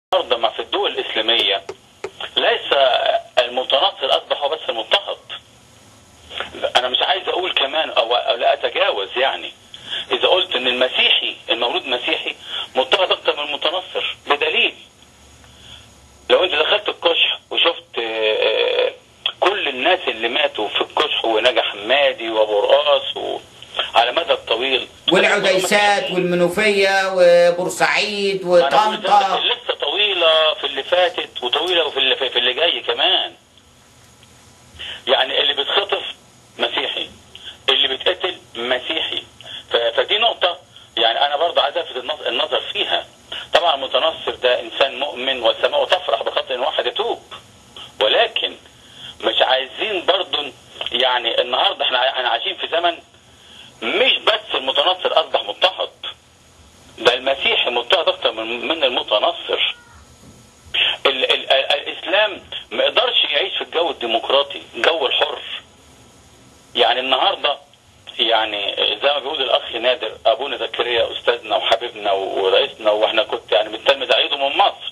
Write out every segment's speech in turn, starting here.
النهارده ما في الدول الاسلاميه ليس المتنصر اصبح هو بس المضطهد انا مش عايز اقول كمان او أو لا اتجاوز يعني اذا قلت ان المسيحي المولود مسيحي مضطهد اكتر من المتنصر بدليل لو انت دخلت الكشح وشفت آه، آه، كل الناس اللي ماتوا في الكشح ونجا حمادي وابو رقاص و- على مدى الطويل والعديسات والمنوفيه وبورسعيد أنا بقول ده وطنطا لسه طويلة في اللي فاتت وطويلة في اللي, في اللي جاي كمان يعني اللي بيتخطف مسيحي اللي بيتقتل مسيحي ف- فدي نقطة يعني أنا برضه عايز ألفت النظ- النظر فيها طبعا المتنصر ده إنسان مؤمن والسماء تفرح بخطأ إن واحد يتوب ولكن مش عايزين برضه يعني النهارده احنا احنا عايشين في زمن مش بس المتنصر أصبح مضطهد ده المسيحي مضطهد اكتر من من المتنصر ال ال ال الاسلام ما يقدرش يعيش في الجو الديمقراطي الجو الحر يعني النهارده يعني زي ما بيقول الاخ نادر ابونا زكريا استاذنا وحبيبنا ورئيسنا واحنا كنت يعني بنتلمذ عيده من مصر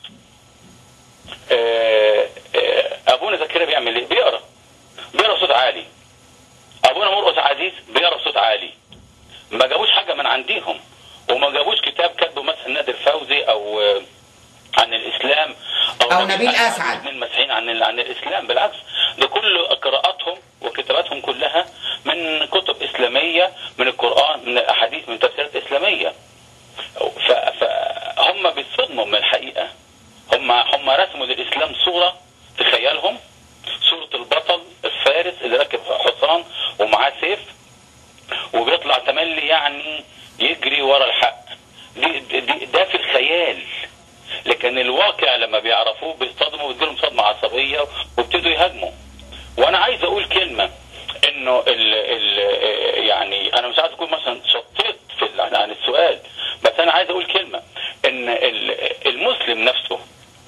آه، آه، ابونا زكريا بيعمل ايه بيقرا بيقرا بصوت عالي ابونا مرقس عزيز بيقرا بصوت عالي ما جابوش حاجه من عنديهم وما جابوش كتاب كاتبه مثلا نادر فوزي او آه، عن الاسلام أو نبيل أسعد. من المسيحيين عن ال- عن الاسلام بالعكس ده كل قراءاتهم وكتاباتهم كلها من كتب اسلاميه من القران من الاحاديث من تفسيرات اسلاميه ف- فهم بيتصدموا من الحقيقه هم هم رسموا للاسلام صوره في خيالهم صوره البطل الفارس اللي راكب حصان ومعاه سيف وبيطلع تملي يعني يجري ورا الحق دي دي دي- ده في الخيال لكن الواقع لما بيعرفوه بيصطدموا بتجيلهم صدمه عصبيه وابتدوا يهاجموا وانا عايز اقول كلمه انه ال ال يعني انا مش عايز اكون مثلا شطيت في ال- عن السؤال بس انا عايز اقول كلمه ان ال- المسلم نفسه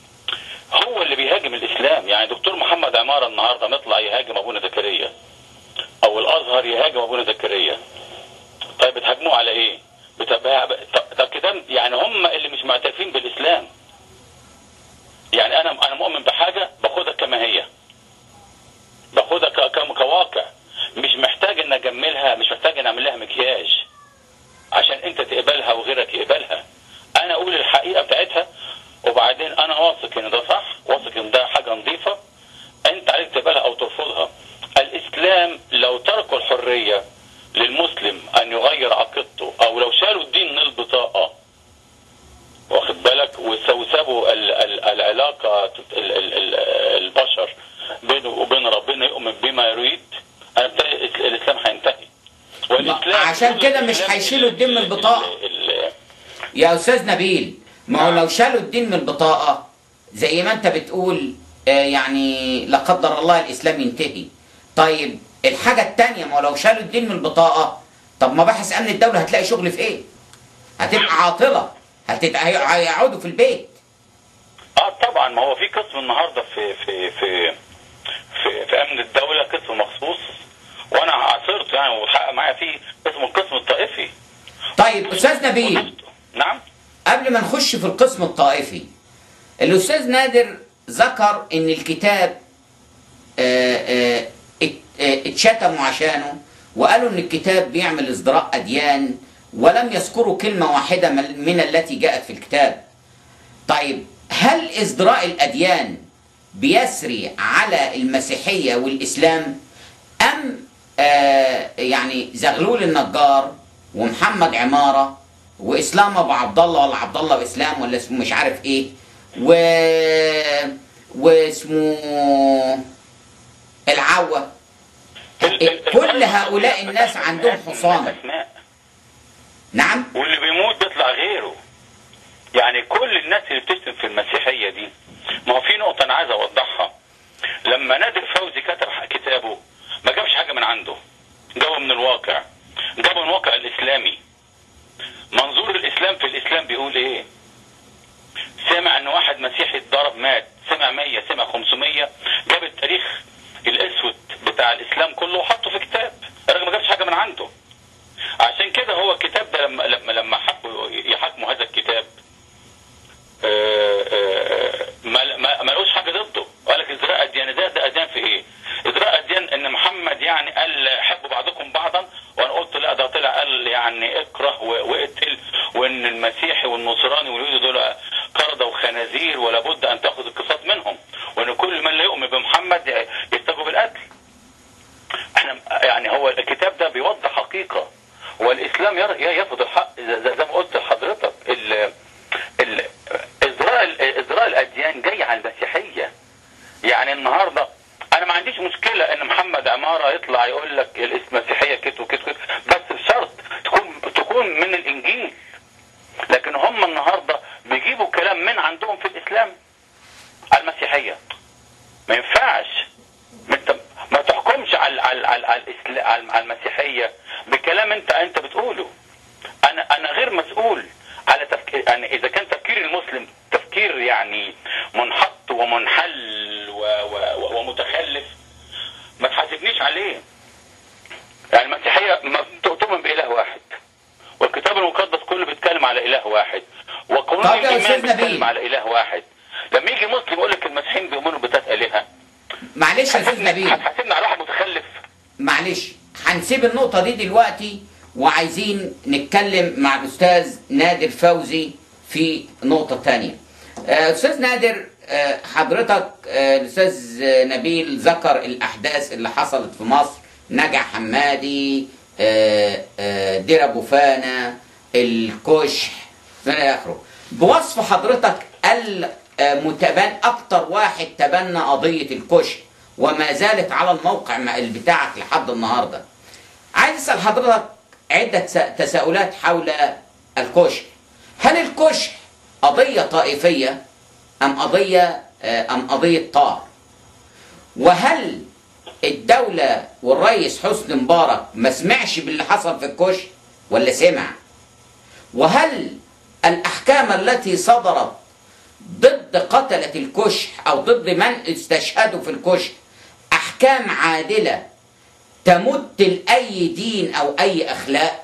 هو اللي بيهاجم الاسلام يعني دكتور محمد عماره النهارده مطلع يهاجم ابونا زكريا او الازهر يهاجم ابونا زكريا طيب بتهاجموه على ايه بتبقى طب- طب كده يعني هم اللي مش معترفين بالاسلام يعني انا انا مؤمن بحاجه باخدها كما هي باخدها ك- كم- كواقع مش محتاج ان اجملها مش محتاج ان اعمل لها مكياج عشان انت تقبلها وغيرك يقبلها انا اقول الحقيقه بتاعتها وبعدين انا واثق ان ده صح واثق ان ده حاجه نظيفه انت عليك تقبلها او ترفضها الاسلام لو تركوا الحريه للمسلم ان يغير عقيدته او لو شالوا الدين من البطاقه واخد بالك وس- وسابوا ال- ال- العلاقه ال- ال- ال- البشر بينه وبين ربنا يؤمن بما يريد انا بتهيألي الاسلام هينتهي والاسلام عشان كده مش هيشيلوا الدين من البطاقة. ال- ال- يا استاذ نبيل ما هو نعم. لو شالوا الدين من البطاقه زي ما انت بتقول آه، يعني لا قدر الله الاسلام ينتهي طيب الحاجه الثانيه ما هو لو شالوا الدين من البطاقه طب مباحث امن الدوله هتلاقي شغل في ايه هتبقى عاطله هتت... هي- هيقعدوا في البيت اه طبعا ما هو في قسم النهارده في في في في, في امن الدوله قسم مخصوص وانا عاصرته يعني وحقق معايا فيه اسمه القسم الطائفي طيب استاذ نبيل نعم قبل ما نخش في القسم الطائفي الأستاذ نادر ذكر إن الكتاب آه، آه، ات- آه، اتشتموا عشانه وقالوا إن الكتاب بيعمل ازدراء أديان ولم يذكروا كلمة واحدة من من التي جاءت في الكتاب طيب هل ازدراء الأديان بيسري على المسيحية والإسلام أم آه يعني زغلول النجار ومحمد عمارة وإسلام أبو عبد الله ولا عبد الله وإسلام ولا اسمه مش عارف إيه و واسمه العوة ال- ال- كل هؤلاء الناس عندهم حصانة أسماء. نعم واللي بيموت بيطلع غيره يعني كل الناس اللي بتشتم في المسيحيه دي ما هو في نقطه انا عايز اوضحها لما نادر فوزي كتب كتابه ما جابش حاجه من عنده جابه من الواقع جابه من الواقع الاسلامي منظور الاسلام في الاسلام بيقول ايه سمع ان واحد مسيحي اتضرب مات سمع 100 سمع 500 جاب التاريخ الاسود بتاع الاسلام كله وحطه في كتاب الراجل ما جابش حاجه من عنده عشان كده هو الكتاب ده لما لما لما حبوا يحاكموا هذا الكتاب آه، آه، الخنازير ولا بد ان تاخذ القصاص منهم وان كل من لا يؤمن بمحمد يتجه بالقتل احنا يعني هو الكتاب ده بيوضح حقيقه والاسلام ير- يرفض الحق زي زي ما قلت لحضرتك ال- ال- ازراء ال- ازراء الاديان جاي على المسيحيه يعني النهارده انا ما عنديش مشكله ان محمد عماره يطلع يقول لك المسيحيه كده وكده وكده، بس بشرط تكون تكون من الانجيل لكن هم النهارده بيجيبوا كلام من عندهم في الاسلام على المسيحيه ما ينفعش ما انت ما تحكمش على على على على, الإسلا- على على المسيحيه بكلام انت انت بتقوله انا انا غير مسؤول على تفكير يعني اذا كان تفكير المسلم تفكير يعني منحط ومنحل و و و ومتخلف ما تحاسبنيش عليه يعني المسيحيه ما تؤمن باله واحد والكتاب المقدس كله بيتكلم على اله واحد وقانون طب يا الايمان أستاذ نبيل. بيتكلم على اله واحد لما يجي مسلم يقول لك المسيحيين بيؤمنوا بثلاث الهه معلش يا استاذ هتحاسبني نبيل هتحاسبني على واحد متخلف معلش هنسيب النقطة دي دلوقتي وعايزين نتكلم مع الأستاذ نادر فوزي في نقطة تانية آه، أستاذ نادر آه، حضرتك آه، الأستاذ نبيل ذكر الأحداث اللي حصلت في مصر نجع حمادي آه، آه، دير أبو فانا الكشح إلى آخره بوصف حضرتك المتبان أكتر واحد تبنى قضية الكشح وما زالت على الموقع مع- بتاعك لحد النهارده. عايز اسال حضرتك عده س- تساؤلات حول الكشح. هل الكشح قضيه طائفيه ام قضيه آه، ام قضيه طار؟ وهل الدوله والرئيس حسني مبارك ما سمعش باللي حصل في الكشح ولا سمع؟ وهل الاحكام التي صدرت ضد قتلة الكشح أو ضد من استشهدوا في الكشح أحكام عادلة تمت لأي دين أو أي أخلاق